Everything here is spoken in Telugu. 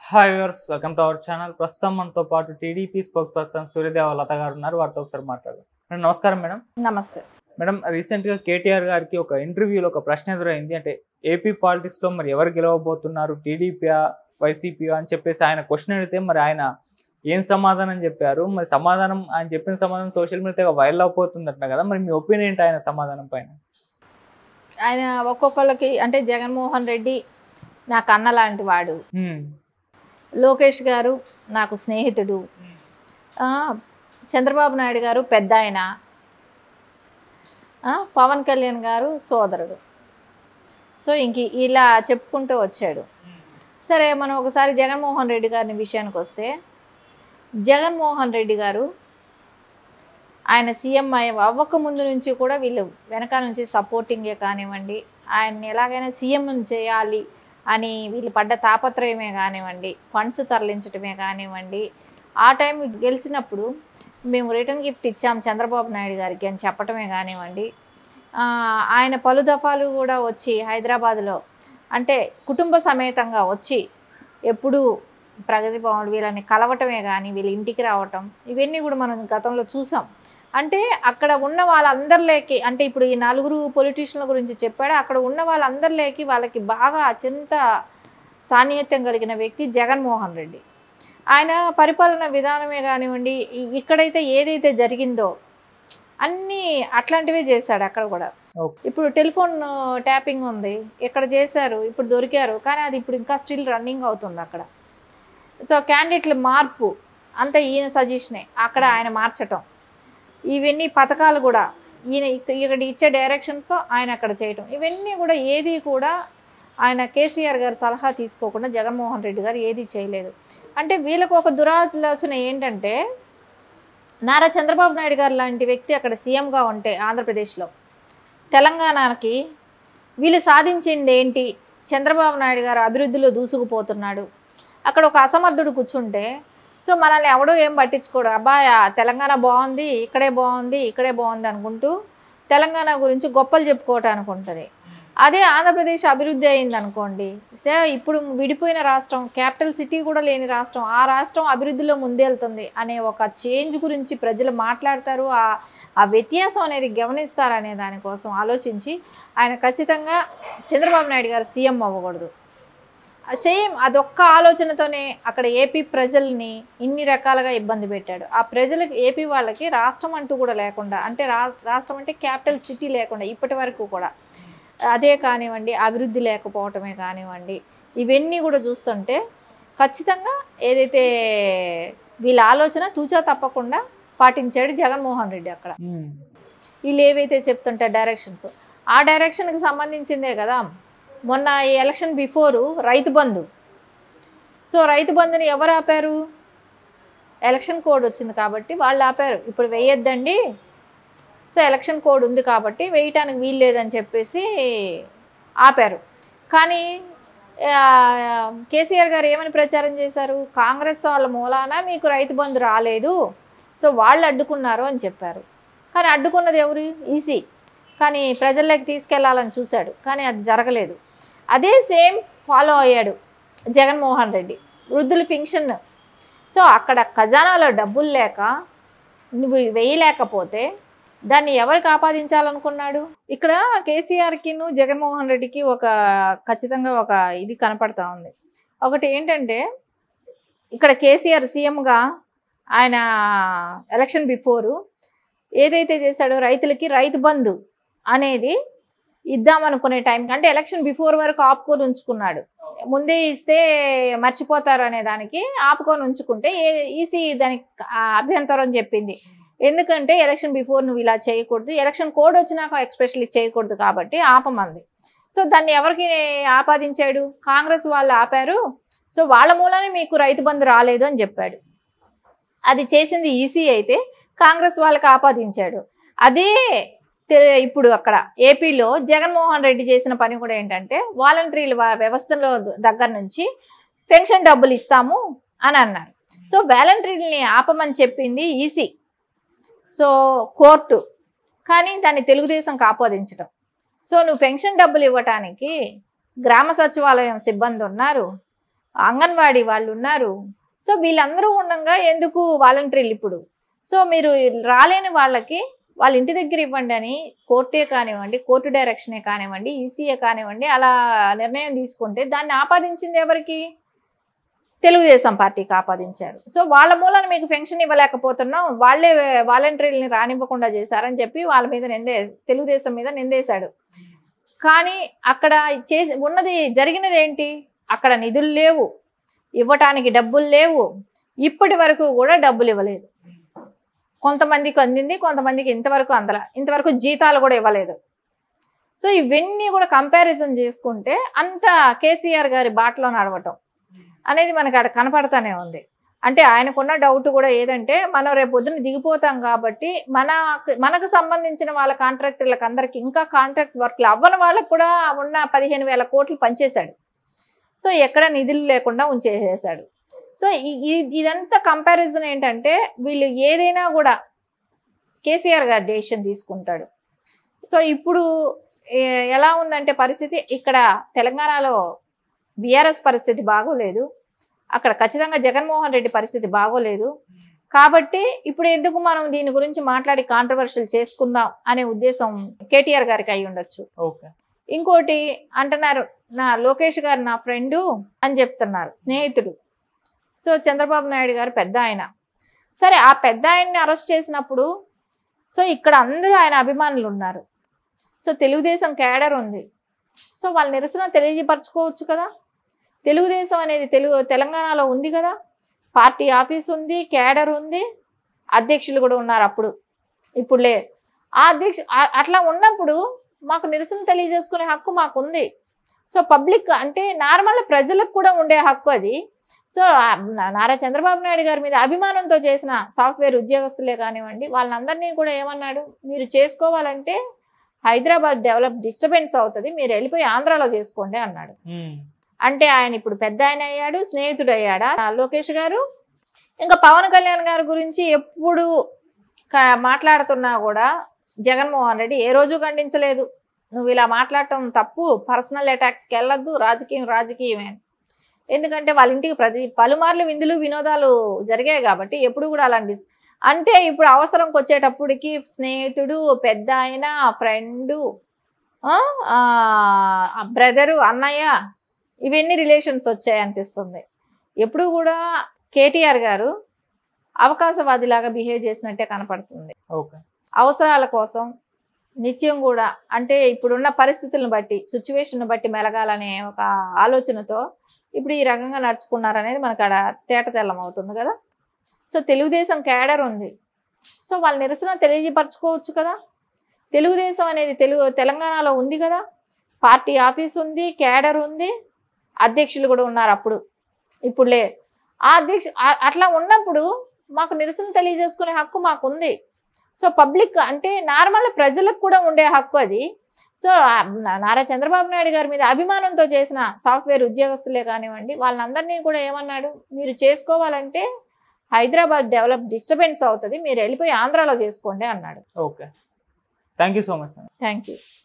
Hi viewers welcome to our channel ప్రస్తుతం మనతో పాటు TDP spokesperson Suryadeva Latha garu ఉన్నారు వారితో ఒకసారి మాట్లాడదాం మేడం నమస్కారం మేడం నమస్తే మేడం రీసెంట్ గా కేటీఆర్ గారికి ఒక ఇంటర్వ్యూలో ఒక ప్రశ్న ఎదురైంది అంటే ఏపీ పాలిటిక్స్ లో మరి ఎవరు గెలవబోతున్నారు టీడీపీయా వైసీపీ అని చెప్పేసి ఆయన క్వశ్చన్ అడిగితే మరి ఆయన ఏం సమాధానం చెప్పారు మరి సమాధానం ఆయన చెప్పిన సమాధానం సోషల్ మీడియా వైరల్ అయిపోతుందంట కదా మరి మీ ఒపీనియన్ ఏంటి ఆయన సమాధానం పైన ఆయన ఒక్కొక్కళ్ళకి అంటే జగన్మోహన్ రెడ్డి నాకు అన్న లాంటి వాడు హ్మ్. లోకేష్ గారు నాకు స్నేహితుడు ఆ, చంద్రబాబు నాయుడు గారు పెద్ద ఆయన ఆ, పవన్ కళ్యాణ్ గారు సోదరుడు సో ఇంక ఇలా చెప్పుకుంటూ వచ్చాడు సరే మనం ఒకసారి జగన్మోహన్ రెడ్డి గారిని విషయానికి వస్తే జగన్మోహన్ రెడ్డి గారు ఆయన సీఎం అయ్య- అవ్వక ముందు నుంచి కూడా వీళ్ళు వెనక నుంచి సపోర్టింగే కానివ్వండి ఆయన్ని ఎలాగైనా సీఎం చేయాలి అని వీళ్ళు పడ్డ తాపత్రయమే కానివ్వండి ఫండ్స్ తరలించడమే కానివ్వండి ఆ టైం గెలిచినప్పుడు మేము రిటర్న్ గిఫ్ట్ ఇచ్చాం చంద్రబాబు నాయుడు గారికి అని చెప్పటమే కానివ్వండి ఆ, ఆయన పలు దఫాలు కూడా వచ్చి హైదరాబాద్లో అంటే కుటుంబ సమేతంగా వచ్చి ఎప్పుడు ప్రగతి భవన్ వీళ్ళని కలవటమే కానీ వీళ్ళ ఇంటికి రావటం ఇవన్నీ కూడా మనం గతంలో చూసాం అంటే అక్కడ ఉన్న వాళ్ళందరిలోకి అంటే ఇప్పుడు ఈ నలుగురు పొలిటీషియన్ల గురించి చెప్పాడు అక్కడ ఉన్న వాళ్ళందరిలోకి వాళ్ళకి బాగా అత్యంత సాన్నిహిత్యం కలిగిన వ్యక్తి జగన్మోహన్ రెడ్డి ఆయన పరిపాలన విధానమే కానివ్వండి ఈ- ఇక్కడైతే ఏదైతే జరిగిందో అన్నీ అట్లాంటివే చేశాడు అక్కడ కూడా ఓకే. ఇప్పుడు టెలిఫోన్ ట్యాపింగ్ ఉంది ఇక్కడ చేశారు ఇప్పుడు దొరికారు కానీ అది ఇప్పుడు ఇంకా స్టిల్ రన్నింగ్ అవుతుంది అక్కడ సో క్యాండిడేట్ల మార్పు అంతా ఈయన సజెషనే అక్కడ ఆయన మార్చటం ఇవన్నీ పథకాలు కూడా ఈయన ఇక్క- ఇక్కడ ఇచ్చే డైరెక్షన్స్ ఆయన అక్కడ చేయటం ఇవన్నీ కూడా ఏది కూడా ఆయన కేసీఆర్ గారి సలహా తీసుకోకుండా జగన్మోహన్ రెడ్డి గారు ఏది చేయలేదు అంటే వీళ్ళకు ఒక దురాలోచన ఏంటంటే నారా చంద్రబాబు నాయుడు గారు లాంటి వ్యక్తి అక్కడ సీఎంగా ఉంటే ఆంధ్రప్రదేశ్లో తెలంగాణకి వీళ్ళు సాధించింది ఏంటి చంద్రబాబు నాయుడు గారు అభివృద్ధిలో దూసుకుపోతున్నాడు అక్కడ ఒక అసమర్థుడు కూర్చుంటే సో మనల్ని ఎవడో ఏం పట్టించుకోడు అబ్బాయి ఆ తెలంగాణ బాగుంది ఇక్కడే బాగుంది ఇక్కడే బాగుంది అనుకుంటూ తెలంగాణ గురించి గొప్పలు చెప్పుకోవటానికి ఉంటుంది అదే ఆంధ్రప్రదేశ్ అభివృద్ధి అయింది అనుకోండి సో ఇప్పుడు విడిపోయిన రాష్ట్రం క్యాపిటల్ సిటీ కూడా లేని రాష్ట్రం ఆ రాష్ట్రం అభివృద్ధిలో ముందేళ్తుంది అనే ఒక చేంజ్ గురించి ప్రజలు మాట్లాడతారు ఆ ఆ వ్యత్యాసం అనేది గమనిస్తారనే దానికోసం ఆలోచించి ఆయన ఖచ్చితంగా చంద్రబాబు నాయుడు గారు సీఎం అవ్వకూడదు సేమ్ అదొక్క ఆలోచనతోనే అక్కడ ఏపీ ప్రజల్ని ఇన్ని రకాలుగా ఇబ్బంది పెట్టాడు ఆ ప్రజలకు ఏపీ వాళ్ళకి రాష్ట్రం అంటూ కూడా లేకుండా అంటే రాష్ట్ర రాష్ట్రం అంటే క్యాపిటల్ సిటీ లేకుండా ఇప్పటి వరకు కూడా అదే కానివ్వండి అభివృద్ధి లేకపోవటమే కానివ్వండి ఇవన్నీ కూడా చూస్తుంటే ఖచ్చితంగా ఏదైతే వీళ్ళ ఆలోచన తూచా తప్పకుండా పాటించాడు జగన్మోహన్ రెడ్డి అక్కడ హ్మ్. వీళ్ళు ఏవైతే చెప్తుంటే డైరెక్షన్స్ ఆ డైరెక్షన్కి సంబంధించిందే కదా మొన్న ఈ ఎలక్షన్ బిఫోరు రైతు బంధు సో రైతు బంధుని ఎవరు ఆపారు ఎలక్షన్ కోడ్ వచ్చింది కాబట్టి వాళ్ళు ఆపారు ఇప్పుడు వేయొద్దండి సో ఎలక్షన్ కోడ్ ఉంది కాబట్టి వేయటానికి వీలు లేదని చెప్పేసి ఆపారు కానీ ఆ, కేసీఆర్ గారు ఏమని ప్రచారం చేశారు కాంగ్రెస్ వాళ్ళ మూలాన మీకు రైతు బంధు రాలేదు సో వాళ్ళు అడ్డుకున్నారు అని చెప్పారు కానీ అడ్డుకున్నది ఎవరు ఈసీ కానీ ప్రజల్లోకి తీసుకెళ్లాలని చూశాడు కానీ అది జరగలేదు అదే సేమ్ ఫాలో అయ్యాడు జగన్మోహన్ రెడ్డి వృద్ధుల ఫింక్షన్ సో అక్కడ ఖజానాలో డబ్బులు లేక నువ్వు వేయలేకపోతే దాన్ని ఎవరికి ఆపాదించాలనుకున్నాడు ఇక్కడ కేసీఆర్కిను జగన్మోహన్ రెడ్డికి ఒక ఖచ్చితంగా ఒక ఇది కనపడతా ఉంది ఒకటి ఏంటంటే ఇక్కడ కేసీఆర్ సీఎంగా ఆయన ఎలక్షన్ బిఫోరు ఏదైతే చేశాడో రైతులకి రైతు బంధు అనేది ఇద్దామనుకునే టైంకి అంటే ఎలక్షన్ బిఫోర్ వరకు ఆపుకొని ఉంచుకున్నాడు ముందే ఇస్తే మర్చిపోతారు అనే దానికి ఆపుకొని ఉంచుకుంటే ఈసీ దానికి ఆ, అభ్యంతరం చెప్పింది ఎందుకంటే ఎలక్షన్ బిఫోర్ నువ్వు ఇలా చేయకూడదు ఎలక్షన్ కోడ్ వచ్చినాక ఎక్స్పెషల్లీ చేయకూడదు కాబట్టి ఆపమంది సో దాన్ని ఎవరికి ఆపాదించాడు కాంగ్రెస్ వాళ్ళు ఆపారు సో వాళ్ళ మూలనే మీకు రైతు బంధు రాలేదు అని చెప్పాడు అది చేసింది ఈసీ అయితే కాంగ్రెస్ వాళ్ళకి ఆపాదించాడు అదే తె- ఇప్పుడు అక్కడ ఏపీలో జగన్మోహన్ రెడ్డి చేసిన పని కూడా ఏంటంటే వాలంటీర్ల వ- వ్యవస్థలో దగ్గర నుంచి పెన్షన్ డబ్బులు ఇస్తాము అని అన్నారు సో వాలంటీర్ని ఆపమని చెప్పింది ఈసీ సో కోర్టు కానీ దాన్ని తెలుగుదేశంకి ఆపాదించడం సో నువ్వు పెన్షన్ డబ్బులు ఇవ్వటానికి గ్రామ సచివాలయం సిబ్బంది ఉన్నారు అంగన్వాడీ వాళ్ళు ఉన్నారు సో వీళ్ళందరూ ఉండగా ఎందుకు వాలంటీర్లు ఇప్పుడు సో మీరు రాలేని వాళ్ళకి వాళ్ళ ఇంటి దగ్గర ఇవ్వండి అని కోర్టే కానివ్వండి కోర్టు డైరెక్షనే కానివ్వండి ఈసీఏ కానివ్వండి అలా నిర్ణయం తీసుకుంటే దాన్ని ఆపాదించింది ఎవరికి తెలుగుదేశం పార్టీకి ఆపాదించారు సో వాళ్ళ మూలన మీకు పెన్షన్ ఇవ్వలేకపోతున్నాం వాళ్ళే వాలంటీర్లని రానివ్వకుండా చేశారని చెప్పి వాళ్ళ మీద నిందే తెలుగుదేశం మీద నిందేశాడు కానీ అక్కడ చేసి ఉన్నది జరిగినది ఏంటి అక్కడ నిధులు లేవు ఇవ్వటానికి డబ్బులు లేవు ఇప్పటి వరకు కూడా డబ్బులు ఇవ్వలేదు కొంతమందికి అందింది కొంతమందికి ఇంతవరకు అందల ఇంతవరకు జీతాలు కూడా ఇవ్వలేదు సో ఇవన్నీ కూడా కంపారిజన్ చేసుకుంటే అంత కేసీఆర్ గారి బాటలో నడవటం అనేది మనకి అక్కడ కనపడతానే ఉంది అంటే ఆయనకున్న డౌట్ కూడా ఏదంటే మనం రేపు పొద్దున్న దిగిపోతాం కాబట్టి మన మనకు సంబంధించిన వాళ్ళ కాంట్రాక్టర్లకు అందరికి ఇంకా కాంట్రాక్ట్ వర్క్లు అవ్వని వాళ్ళకు కూడా ఉన్న పదిహేను వేల కోట్లు పనిచేశాడు సో ఎక్కడ నిధులు లేకుండా ఉంచేసేసాడు సో ఈ- ఈ- ఇదంతా కంపారిజన్ ఏంటంటే వీళ్ళు ఏదైనా కూడా కేసీఆర్ గారు డెసిషన్ తీసుకుంటాడు సో ఇప్పుడు ఏ- ఎలా ఉందంటే పరిస్థితి ఇక్కడ తెలంగాణలో బీఆర్ఎస్ పరిస్థితి బాగోలేదు అక్కడ ఖచ్చితంగా జగన్మోహన్ రెడ్డి పరిస్థితి బాగోలేదు కాబట్టి ఇప్పుడు ఎందుకు మనం దీని గురించి మాట్లాడి కాంట్రవర్షియల్ చేసుకుందాం అనే ఉద్దేశం కేటీఆర్ గారికి అయి ఉండొచ్చు ఓకే ఇంకోటి అంటున్నారు నా లోకేష్ గారు నా ఫ్రెండు అని చెప్తున్నారు స్నేహితుడు సో చంద్రబాబు నాయుడు గారు పెద్ద ఆయన సరే ఆ పెద్ద ఆయన్ని అరెస్ట్ చేసినప్పుడు సో ఇక్కడ అందరూ ఆయన అభిమానులు ఉన్నారు సో తెలుగుదేశం క్యాడర్ ఉంది సో వాళ్ళ నిరసన తెలియపరచుకోవచ్చు కదా తెలుగుదేశం అనేది తెలుగు తెలంగాణలో ఉంది కదా పార్టీ ఆఫీస్ ఉంది క్యాడర్ ఉంది అధ్యక్షులు కూడా ఉన్నారు అప్పుడు ఇప్పుడు లే ఆ అధ్యక్ష ఆ- అట్లా ఉన్నప్పుడు మాకు నిరసన తెలియజేసుకునే హక్కు మాకు ఉంది సో పబ్లిక్ అంటే నార్మల్ ప్రజలకు కూడా ఉండే హక్కు అది సో ఆ నా- నారా చంద్రబాబు నాయుడు గారి మీద అభిమానంతో చేసిన సాఫ్ట్వేర్ ఉద్యోగస్తులే కానివ్వండి వాళ్ళందరినీ కూడా ఏమన్నాడు మీరు చేసుకోవాలంటే హైదరాబాద్ డెవలప్ డిస్టర్బెన్స్ అవుతుంది మీరు వెళ్ళిపోయి ఆంధ్రాలో చేసుకోండి అన్నాడు ఉమ్. అంటే ఆయన ఇప్పుడు పెద్ద ఆయన అయ్యాడు స్నేహితుడు అయ్యాడా ఆ లోకేష్ గారు ఇంకా పవన్ కళ్యాణ్ గారి గురించి ఎప్పుడు క- మాట్లాడుతున్నా కూడా జగన్మోహన్ రెడ్డి ఏ రోజు ఖండించలేదు నువ్వు ఇలా మాట్లాడటం తప్పు పర్సనల్ అటాక్స్కి వెళ్ళొద్దు రాజకీయం రాజకీయమే అని. ఎందుకంటే వాళ్ళ ఇంటికి ప్రతి పలుమార్లు విందులు వినోదాలు జరిగాయి కాబట్టి ఎప్పుడు కూడా అలాంటి అంటే ఇప్పుడు అవసరంకి వచ్చేటప్పటికి స్నేహితుడు పెద్ద ఆయన ఫ్రెండు బ్రదరు అన్నయ్య ఇవన్నీ రిలేషన్స్ వచ్చాయి అనిపిస్తుంది ఎప్పుడు కూడా కేటీఆర్ గారు అవకాశవాదిలాగా బిహేవ్ చేసినట్టే కనపడుతుంది ఓకే అవసరాల కోసం నిత్యం కూడా అంటే ఇప్పుడున్న పరిస్థితులను బట్టి సిచ్యువేషన్ బట్టి మెలగాలనే ఒక ఆలోచనతో ఇప్పుడు ఈ రకంగా నడుచుకున్నారనేది మనకు అక్కడ తేట తెల్లం అవుతుంది కదా సో తెలుగుదేశం క్యాడర్ ఉంది సో వాళ్ళ నిరసన తెలియపరచుకోవచ్చు కదా తెలుగుదేశం అనేది తెలుగు తెలంగాణలో ఉంది కదా పార్టీ ఆఫీస్ ఉంది క్యాడర్ ఉంది అధ్యక్షులు కూడా ఉన్నారు అప్పుడు ఇప్పుడు లే ఆ అధ్యక్ష ఆ- అట్లా ఉన్నప్పుడు మాకు నిరసన తెలియజేసుకునే హక్కు మాకు ఉంది సో పబ్లిక్ అంటే నార్మల్ ప్రజలకు కూడా ఉండే హక్కు అది సో ఆ నా- నారా చంద్రబాబు నాయుడు గారి మీద అభిమానంతో చేసిన సాఫ్ట్వేర్ ఉద్యోగస్తులే కానివ్వండి వాళ్ళందరినీ కూడా ఏమన్నాడు మీరు చేసుకోవాలంటే హైదరాబాద్ డెవలప్ డిస్టర్బెన్స్ అవుతుంది మీరు వెళ్ళిపోయి ఆంధ్రాలో చేసుకోండి అన్నాడు okay thank you so much thank you